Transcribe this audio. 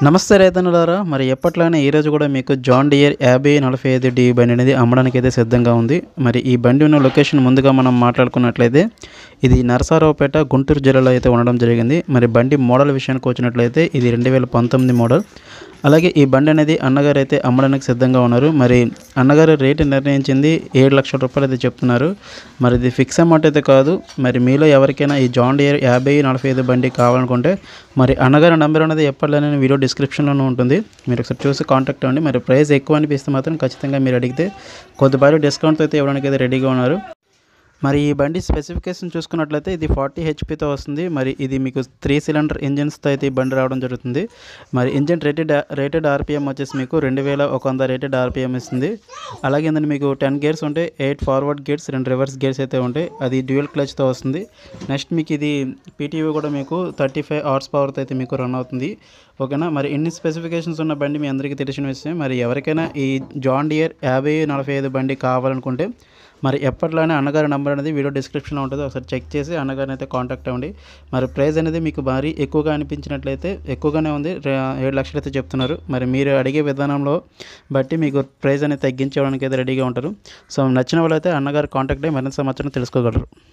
నమస్తే రైతన్నులారా మరి ఎప్పట్లానే ఈరోజు కూడా మీకు జాన్ డియర్ యాభై నలభై ఐదు డి బండి అనేది అమ్మడానికి అయితే సిద్ధంగా ఉంది మరి ఈ బండి ఉన్న లొకేషన్ ముందుగా మనం మాట్లాడుకున్నట్లయితే ఇది నరసారావుపేట గుంటూరు జిల్లాలో అయితే ఉండడం జరిగింది మరి బండి మోడల్ విషయానికి వచ్చినట్లయితే ఇది రెండు వేల పంతొమ్మిది మోడల్ అలాగే ఈ బండి అనేది అన్నగారు అయితే అమ్మడానికి సిద్ధంగా ఉన్నారు మరి అన్నగారు రేటు నిర్ణయించింది ఏడు లక్షల రూపాయలు అయితే చెప్తున్నారు మరి ఇది ఫిక్స్ అమౌంట్ అయితే కాదు మరి మీలో ఎవరికైనా ఈ జాన్ డియర్ యాభై నలభై ఐదు బండి కావాలనుకుంటే మరి అన్నగారి నెంబర్ అనేది ఎప్పటిలోనే వీడియో డిస్క్రిప్షన్లోనే ఉంటుంది మీరు ఒకసారి చూసి కాంటాక్ట్ అవ్వండి మరి ప్రైస్ ఎక్కువ అనిపిస్తే మాత్రం ఖచ్చితంగా మీరు అడిగితే కొద్దిపాటి డిస్కౌంట్ అయితే ఇవ్వడానికి అయితే రెడీగా ఉన్నారు మరి ఈ బండి స్పెసిఫికేషన్ చూసుకున్నట్లయితే ఇది ఫార్టీ హెచ్పితో వస్తుంది మరి ఇది మీకు త్రీ సిలిండర్ ఇంజిన్స్తో అయితే ఈ బండి రావడం జరుగుతుంది మరి ఇంజిన్ రేటెడ్ రేటెడ్ ఆర్పిఎం వచ్చేసి మీకు రెండు వేల ఒక వంద రేటెడ్ ఆర్పిఎం ఇస్తుంది అలాగే ఇందులో మీకు టెన్ గేర్స్ ఉంటాయి ఎయిట్ ఫార్వర్డ్ గేర్స్ రెండు రివర్స్ గేర్స్ అయితే ఉంటాయి అది డ్యూయల్ క్లచ్తో వస్తుంది నెక్స్ట్ మీకు ఇది పీటీవీ కూడా మీకు థర్టీ ఫైవ్ అవర్స్ పవర్తో అయితే మీకు రన్ అవుతుంది ఓకేనా మరి ఇన్ని స్పెసిఫికేషన్స్ ఉన్న బండి మీ అందరికీ తెలిసిన విషయం మరి ఎవరికైనా ఈ జాన్ డియర్ యాభై నలభై ఐదు బండి కావాలనుకుంటే మరి ఎప్పట్లోనే అన్నగారి నెంబర్ అనేది వీడియో డిస్క్రిప్షన్లో ఉంటుంది ఒకసారి చెక్ చేసి అన్నగారిని అయితే కాంటాక్ట్ అవ్వండి మరి ప్రైస్ అనేది మీకు భారీ ఎక్కువగా అనిపించినట్లయితే ఎక్కువగానే ఉంది రే- ఏడు లక్షలు అయితే చెప్తున్నారు మరి మీరు అడిగే విధానంలో బట్టి మీకు ప్రైస్ అనేది తగ్గించడానికి అయితే రెడీగా ఉంటారు సో నచ్చిన వాళ్ళైతే అన్నగారు కాంటాక్ట్ అయ్యి మరింత సమాచారం తెలుసుకోగలరు